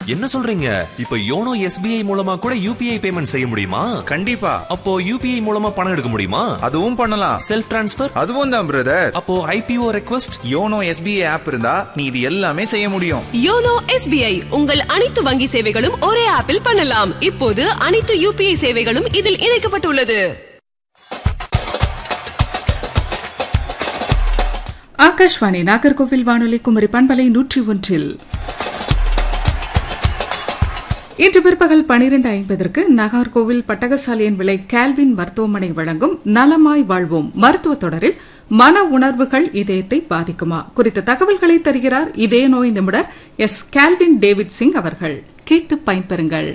என்ன சொல்றீங்க இப்ப யோனோ எஸ்பிஐ மூலமா கூட யூபிஐ பேமெண்ட் செய்ய முடியுமா கண்டிப்பா அப்போ யூபிஐ மூலமா பணம் எடுக்க முடியுமா அதுவும் பண்ணலாம் செல்ஃப் டிரான்ஸ்ஃபர் அதுவும் தான் பிரதர் அப்போ IPO request YONO SBI app இருந்தா நீ இது எல்லாமே செய்ய முடியும் யோனோ எஸ்பிஐ உங்கள் அனைத்து வங்கி சேவைகளும் ஒரே ஆப்பில் பண்ணலாம் இப்போது அனைத்து யூபிஐ சேவைகளும் இதில் இணைக்கப்பட்டுள்ளது ஆகாஷ்வாணி நாகர்கோவில் வானொலி குமரி பண்பலை நூற்றி ஒன்றில் இன்று பிற்பகல் பனிரெண்டு ஐம்பதற்கு நாகர்கோவில் பட்டகசாலியின் விலை கேல்வின் மருத்துவமனை வழங்கும் நலமாய் வாழ்வோம் மருத்துவ தொடரில் மன உணர்வுகள் இதயத்தை பாதிக்குமா குறித்த தகவல்களை தருகிறார் இதய நோய் நிபுணர் எஸ் கேல்வின் டேவிட் சிங் அவர்கள் கேட்டு பயன்பெறுங்கள்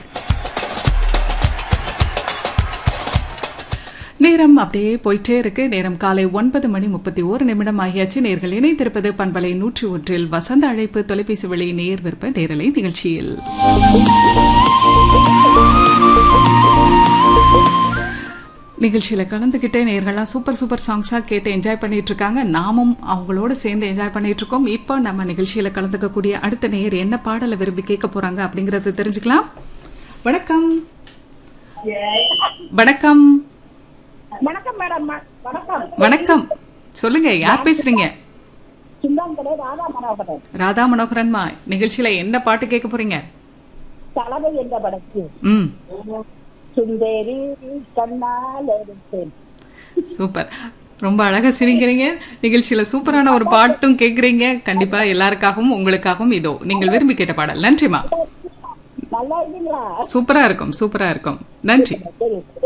நேரம் அப்படியே போயிட்டே இருக்கு நேரம் காலை ஒன்பது மணி முப்பத்தி ஓரு நிமிடம் ஆகியாச்சு நேர்கள் இணைந்திருப்பது பண்பலை நூற்றி ஒன்றில் வசந்த அழைப்பு தொலைபேசி வழி நேர் விருப்ப நேரலை நிகழ்ச்சியில் நிகழ்ச்சியில கலந்துகிட்டே நேர்கள்லாம் சூப்பர் சூப்பர் சாங்ஸா கேட்டு என்ஜாய் பண்ணிட்டு இருக்காங்க நாமும் அவங்களோட சேர்ந்து என்ஜாய் பண்ணிட்டு இருக்கோம் இப்போ நம்ம நிகழ்ச்சியில கலந்துக்கக்கூடிய அடுத்த நேயர் என்ன பாடலை விரும்பி கேட்க போறாங்க அப்படிங்கறத தெரிஞ்சுக்கலாம் வணக்கம் வணக்கம் வணக்கம் மேடம் ம- வணக்கம் வணக்கம் சொல்லுங்க யார் பேசுறீங்க சிந்தாந்தரே ராதா மனோகரன் ராதா மனோகரன்மா நிகழ்ச்சியில என்ன பாட்டு கேட்க போறீங்க கலவை என்ற படத்து ம் சுந்தரி கண்ணால் எடுத்தேன் சூப்பர் ரொம்ப அழகா சிரிக்கிறீங்க நிகழ்ச்சியில சூப்பரான ஒரு பாட்டும் கேக்குறீங்க கண்டிப்பா எல்லாருக்காகவும் உங்களுக்காகவும் இதோ நீங்கள் விரும்பி கேட்ட பாடல் நன்றிமா நல்லா இருக்கீங்களா சூப்பரா இருக்கும் சூப்பரா இருக்கும் நன்றி சரி